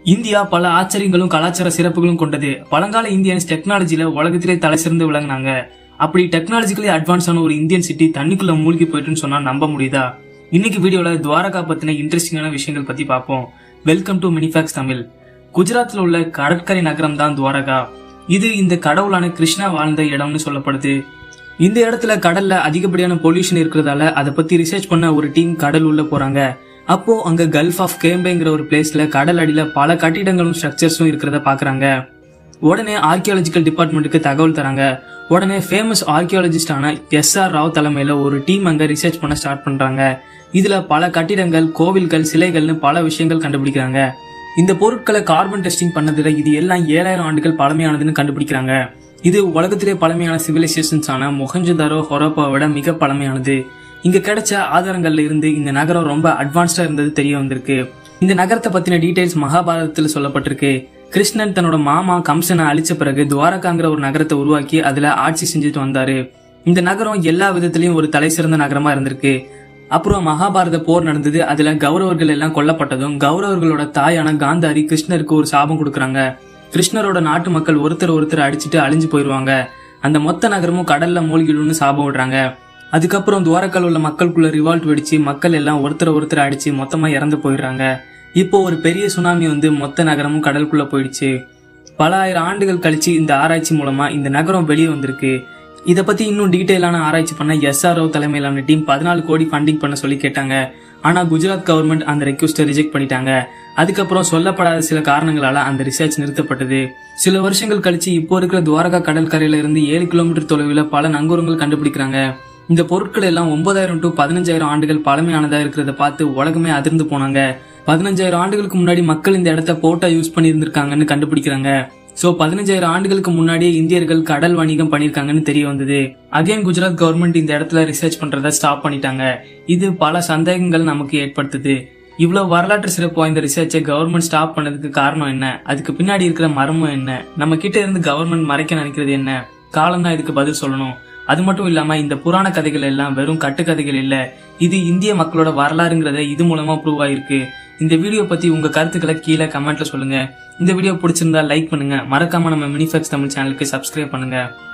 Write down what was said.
India பல ஆச்சரியங்களும் கலாச்சார சிறப்புகளும் கொண்டது பழங்கால இந்தியன்ஸ் டெக்னாலஜில உலகத்திலே தலை சிறந்து விளங்குனாங்க அப்படி டெக்னாலஜிக்கலி அட்வான்ஸான ஒரு இந்தியன் சிட்டி தண்ணிக்குள்ள மூழ்கி போயிட்டுன்னு சொன்னா நம்ப முடியுதா இன்னைக்கு வீடியோல துவாரகா பத்தின இன்ட்ரெஸ்டிங்கான விஷயங்கள் பத்தி பார்ப்போம் வெல்கம் டு மினிஃபேக்ஸ் தமிழ் குஜராத்ல உள்ள கடற்கரை நகரம் தான் துவாரகா இது இந்த கடவுளான கிருஷ்ணா வாழ்ந்த இடம்னு சொல்லப்படுது இந்த இடத்துல கடல்ல அதிகப்படியான பொல்யூஷன் இருக்கிறதால அதை பத்தி ரிசர்ச் பண்ண ஒரு டீம் கடல் உள்ள போறாங்க அப்போ அங்க கல்ஃப் ஆஃப் கேம்பேங்கிற ஒரு பிளேஸ்ல கடல் அடியில பல கட்டிடங்களும் ஸ்ட்ரக்சர்ஸும் இருக்கிறத பாக்குறாங்க உடனே ஆர்கியாலஜிக்கல் டிபார்ட்மெண்ட்டுக்கு தகவல் தராங்க உடனே ஃபேமஸ் ஆர்கியாலஜிஸ்டான எஸ் ஆர் ராவ் தலைமையில ஒரு டீம் அங்க ரிசர்ச் பண்ண ஸ்டார்ட் பண்றாங்க இதுல பல கட்டிடங்கள் கோவில்கள் சிலைகள்னு பல விஷயங்கள் கண்டுபிடிக்கிறாங்க இந்த பொருட்களை கார்பன் டெஸ்டிங் பண்ணதுல இது எல்லாம் ஏழாயிரம் ஆண்டுகள் பழமையானதுன்னு கண்டுபிடிக்கிறாங்க இது உலகத்திலே பழமையான சிவிலைசேஷன்ஸ் ஆன மொஹஞ்சதாரோ ஹொரப்பாவோட மிக பழமையானது இங்க கிடைச்ச ஆதாரங்கள்ல இருந்து இந்த நகரம் ரொம்ப அட்வான்ஸ்டா இருந்தது தெரிய வந்திருக்கு இந்த நகரத்தை பத்தின டீடைல்ஸ் மகாபாரதத்துல சொல்லப்பட்டிருக்கு கிருஷ்ணன் தன்னோட மாமா கம்சனை அழிச்ச பிறகு துவாரகாங்கிற ஒரு நகரத்தை உருவாக்கி அதுல ஆட்சி செஞ்சுட்டு வந்தாரு இந்த நகரம் எல்லா விதத்திலயும் ஒரு தலை சிறந்த நகரமா இருந்திருக்கு அப்புறம் மகாபாரத போர் நடந்தது அதுல கௌரவர்கள் எல்லாம் கொல்லப்பட்டதும் கௌரவர்களோட தாயான காந்தாரி கிருஷ்ணருக்கு ஒரு சாபம் கொடுக்கறாங்க கிருஷ்ணரோட நாட்டு மக்கள் ஒருத்தர் ஒருத்தர் அடிச்சுட்டு அழிஞ்சு போயிருவாங்க அந்த மொத்த நகரமும் கடல்ல மூழ்கிடும்னு சாபம் விடுறாங்க அதுக்கப்புறம் துவாரக்கால் உள்ள மக்களுக்குள்ள ரிவால்ட் வெடிச்சு மக்கள் எல்லாம் ஒருத்தர் ஒருத்தர் அடிச்சு மொத்தமா இறந்து போயிடுறாங்க இப்போ ஒரு பெரிய சுனாமி வந்து மொத்த நகரமும் கடலுக்குள்ள போயிடுச்சு பல ஆயிரம் ஆண்டுகள் கழிச்சு இந்த ஆராய்ச்சி மூலமா இந்த நகரம் வெளியே வந்திருக்கு இத பத்தி இன்னும் டீட்டெயிலான ஆராய்ச்சி பண்ண எஸ்ஆர்ஓ தலைமையிலான டீம் பதினாலு கோடி ஃபண்டிங் பண்ண சொல்லி கேட்டாங்க ஆனா குஜராத் கவர்மெண்ட் அந்த ரெக்வஸ்ட்டை ரிஜெக்ட் பண்ணிட்டாங்க அதுக்கப்புறம் சொல்லப்படாத சில காரணங்களால அந்த ரிசர்ச் நிறுத்தப்பட்டது சில வருஷங்கள் கழிச்சு இப்போ இருக்கிற துவாரகா கடற்கரையில இருந்து ஏழு கிலோமீட்டர் தொலைவில் பல நங்கூரங்கள் கண்டுபிடிக்கிறாங்க இந்த பொருட்கள் எல்லாம் ஒன்பதாயிரம் டு பதினஞ்சாயிரம் ஆண்டுகள் பழமையானதா இருக்கிறத பார்த்து உலகமே அதிர்ந்து போனாங்க பதினஞ்சாயிரம் ஆண்டுகளுக்கு முன்னாடி மக்கள் இந்த இடத்த போட்டா யூஸ் பண்ணி இருந்திருக்காங்கன்னு கண்டுபிடிக்கிறாங்க சோ பதினஞ்சாயிரம் ஆண்டுகளுக்கு முன்னாடியே இந்தியர்கள் கடல் வணிகம் பண்ணிருக்காங்கன்னு தெரிய வந்தது அகைன் குஜராத் கவர்மெண்ட் இந்த இடத்துல ரிசர்ச் பண்றத ஸ்டாப் பண்ணிட்டாங்க இது பல சந்தேகங்கள் நமக்கு ஏற்படுத்துது இவ்வளவு வரலாற்று சிறப்பு வாய்ந்த ரிசர்ச்சை கவர்மெண்ட் ஸ்டாப் பண்ணதுக்கு காரணம் என்ன அதுக்கு பின்னாடி இருக்கிற மர்மம் என்ன நம்ம கிட்ட இருந்து கவர்மெண்ட் மறைக்க நினைக்கிறது என்ன காலம் தான் இதுக்கு பதில் சொல்லணும் அது மட்டும் இல்லாம இந்த புராண கதைகள் எல்லாம் வெறும் கட்டுக்கதைகள் இல்ல இது இந்திய மக்களோட வரலாறுங்கிறத இது மூலமா ப்ரூவ் ஆயிருக்கு இந்த வீடியோ பத்தி உங்க கருத்துக்களை கீழே கமெண்ட்ல சொல்லுங்க இந்த வீடியோ பிடிச்சிருந்தா லைக் பண்ணுங்க மறக்காம நம்ம மினிஃபெக்ஸ் தமிழ் சேனலுக்கு சப்ஸ்கிரைப் பண்ணுங்க